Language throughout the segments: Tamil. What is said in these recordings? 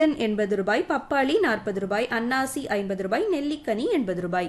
எண்பது ரூபாய் பப்பாளி நாற்பது ரூபாய் அன்னாசி ஐம்பது ரூபாய் நெல்லிக்கனி எண்பது ரூபாய்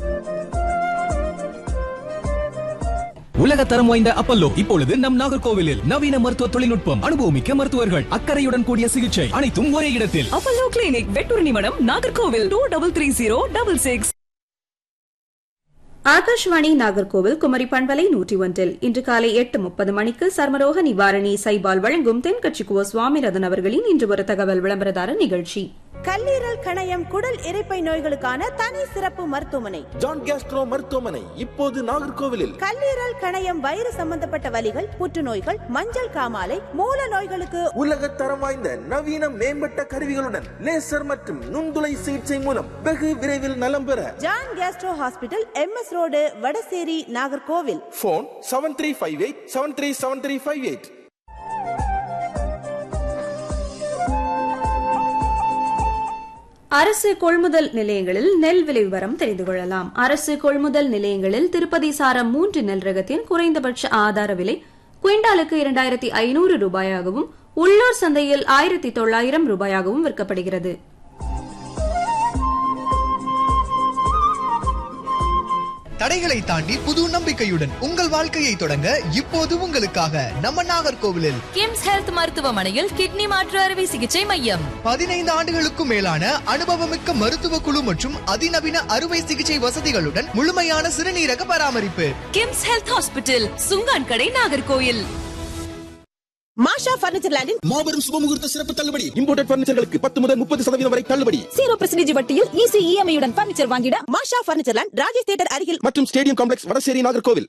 உலக தரம் வாய்ந்த அப்பல்லோ இப்பொழுது நம் நாகர்கோவிலில் நவீன மருத்துவ தொழில்நுட்பம் அனுபவமிக்க மருத்துவர்கள் அக்கறையுடன் கூடிய சிகிச்சை அனைத்தும் ஒரே இடத்தில் Apollo clinic Vettoor Nimanam Nagercoil two double three zero double six Akashvani Nagercoil Kumari பண்பலை நூற்றி ஒன்றில் இன்று காலை எட்டு முப்பது மணிக்கு சர்மரோக நிவாரணி சைபால் வழங்கும் தென்கட்சிக்குவ சுவாமிநாதன் அவர்களின் இன்று ஒரு தகவல் விளம்பரதார நிகழ்ச்சி கல்லீரல் கணையம் குடல் இரைப்பை நோய்களுக்கான தனி சிறப்பு மருத்துவமனை ஜான் கேஸ்ட்ரோ மருத்துவமனை இப்போது நாகர்கோவிலில் கல்லீரல் கணையம் வயிறு சம்பந்தப்பட்ட வலிகள் புற்றுநோய்கள் மஞ்சள் காமாலை மூல நோய்களுக்கு உலக தரம் வாய்ந்த நவீன மேம்பட்ட கருவிகளுடன் லேசர் மற்றும் நுண்துளை சிகிச்சை மூலம் வெகு விரைவில் நலம் பெற John gastro hospital MS road Vadasery Nagercoil phone seven three five eight seven three seven three five eight அரசு கொள்முதல் நிலையங்களில் நெல் விலை விவரம் தெரிந்து கொள்ளலாம் அரசு கொள்முதல் நிலையங்களில் திருப்பதி சாரம் மூன்று நெல் ரகத்தின் குறைந்தபட்ச ஆதார விலை குவிண்டாலுக்கு இரண்டாயிரத்தி ஐநூறு ரூபாயாகவும் உள்ளூர் சந்தையில் ஆயிரத்தி தொள்ளாயிரம் ரூபாயாகவும் விற்கப்படுகிறது தடைகளை தாண்டி புது நம்பிக்கையுடன் உங்கள் வாழ்க்கையை தொடங்க இப்போது உங்களுக்காக நம்ம நாகர்கோவிலில் கிம்ஸ் ஹெல்த் மருத்துவமனையில் கிட்னி மாற்று அறுவை சிகிச்சை மையம் பதினைந்து ஆண்டுகளுக்கும் மேலான அனுபவமிக்க மருத்துவ குழு மற்றும் அதிநவீன அறுவை சிகிச்சை வசதிகளுடன் முழுமையான சிறுநீரக பராமரிப்பு கிம்ஸ் ஹெல்த் ஹாஸ்பிட்டல் சுங்கான் கடை நாகர்கோயில் மாஷா பர்னிச்சர் லேண்டின் மாபெரும் சுபமுகூர்த்த சிறப்பு தள்ளுபடி இம்போர்டட் பர்னிச்சர்களுக்கு பத்து முதல் முப்பது சதவீதம் வரை தள்ளுபடி ஜீரோ பர்சன்டேஜ் வட்டியில் ஈஸி இஎம்ஐயுடன் பர்னிச்சர் வாங்கிட Masha furniture land Rajesh theatre அருகில் மற்றும் ஸ்டேடியம் காம்ப்ளெக்ஸ் வடசேரி நாகர்கோவில்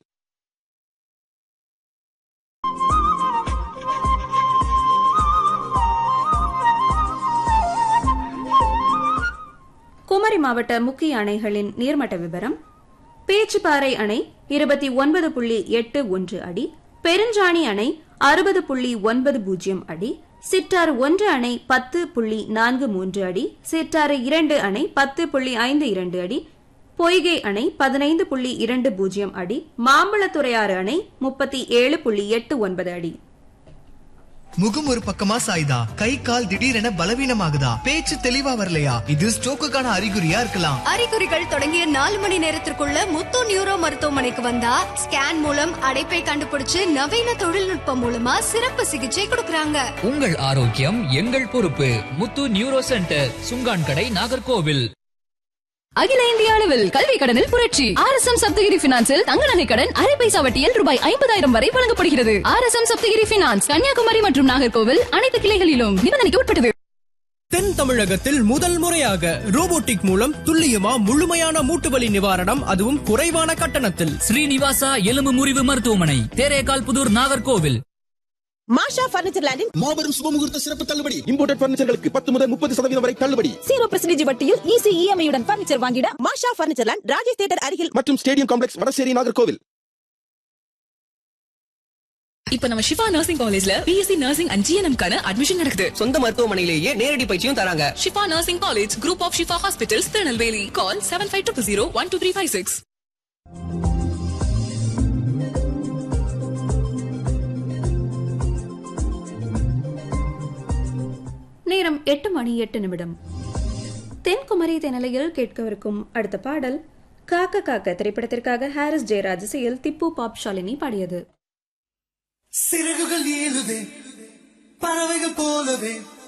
குமரி மாவட்ட முக்கிய அணைகளின் நீர்மட்ட விவரம் பேச்சுப்பாறை அணை இருபத்தி ஒன்பது புள்ளி எட்டு ஒன்று அடி பெருஞ்சாணி அணை அறுபது புள்ளி ஒன்பது பூஜ்ஜியம் அடி சிற்றாறு ஒன்று அணை பத்து புள்ளி நான்கு மூன்று அடி சிற்றாறு இரண்டு அணை பத்து புள்ளி ஐந்து இரண்டு அடி பொய்கை அணை பதினைந்து புள்ளி இரண்டு பூஜ்ஜியம் அடி மாம்பழத்துறையாறு அணை முப்பத்தி ஏழு புள்ளி எட்டு ஒன்பது அடி முகம் ஒரு பக்கமா சாயுதா கை கால் திடீரென பலவீனமாகுதா பேச்சு தெளிவா வரலையா இது ஸ்ட்ரோக்குக்கான அறிகுறியா இருக்கலாம் அறிகுறிகள் தொடங்கிய நாலு மணி நேரத்திற்குள்ள முத்து நியூரோ மருத்துவமனைக்கு வந்தா ஸ்கேன் மூலம் அடைப்பை கண்டுபிடிச்சு நவீன தொழில்நுட்பம் மூலமா சிறப்பு சிகிச்சை கொடுக்கறாங்க உங்கள் ஆரோக்கியம் எங்கள் பொறுப்பு முத்து நியூரோ சென்டர் சுங்கான் கடை நாகர்கோவில் அகில இந்திய அளவில் கல்வி கடனில் புரட்சி ஆர் எஸ் எம் சப்தகிரி பினான்சில் தங்க நகை கடன் அரை பைசா வட்டியில் ரூபாய் ஐம்பதாயிரம் வரை வழங்கப்படுகிறது R S M Sapthagiri finance Kanyakumari மற்றும் நாகர்கோவில் அனைத்து கிளைகளிலும் நிபந்தனைக்கு உட்பட்டது தென் தமிழகத்தில் முதல் முறையாக ரோபோட்டிக் மூலம் துல்லியமா முழுமையான மூட்டுவலி நிவாரணம் அதுவும் குறைவான கட்டணத்தில் ஸ்ரீனிவாசா எலும்பு முறிவு மருத்துவமனை தேரேகால் புதூர் நாகர்கோவில் மாஷா பர்னிச்சர் லேண்டின் மாபெரும் சுபமுகூர்த்த சிறப்பு தள்ளுபடி இம்போர்டட் பர்னிச்சர்களுக்கு பத்து முதல் முப்பது சதவீதம் வரை தள்ளுபடி ஜீரோ பர்சன்டேஜ் வட்டியில் ஈஸி இஎம்ஐயுடன் பர்னிச்சர் வாங்கிட Masha furniture land Rajesh theatre அருகில் மற்றும் ஸ்டேடியம் காம்ப்ளெக்ஸ் வடசேரி நாகர்கோவில் இப்ப நம்ம ஷிஃபா நர்சிங் காலேஜ்ல பிஎஸ்சி நர்சிங் அண்ட் ஜிஎன்எம்கான அட்மிஷன் நடக்குது சொந்த மருத்துவமனையிலேயே நேரடி பயிற்சியும் தராங்க Shifa nursing college group of Shifa hospitals Tirunelveli call seven five two zero one two three five six நேரம் எட்டு மணி எட்டு நிமிடம் தென்குமரி தெனலையில் கேட்கவிருக்கும் அடுத்த பாடல் காக்க காக்க திரைப்படத்திற்காக ஹாரிஸ் ஜெயராஜ் இசையில் திப்பு பாப் ஷாலினி பாடியது சிறகுகள் ஏழுதே பறவைகள் போலவே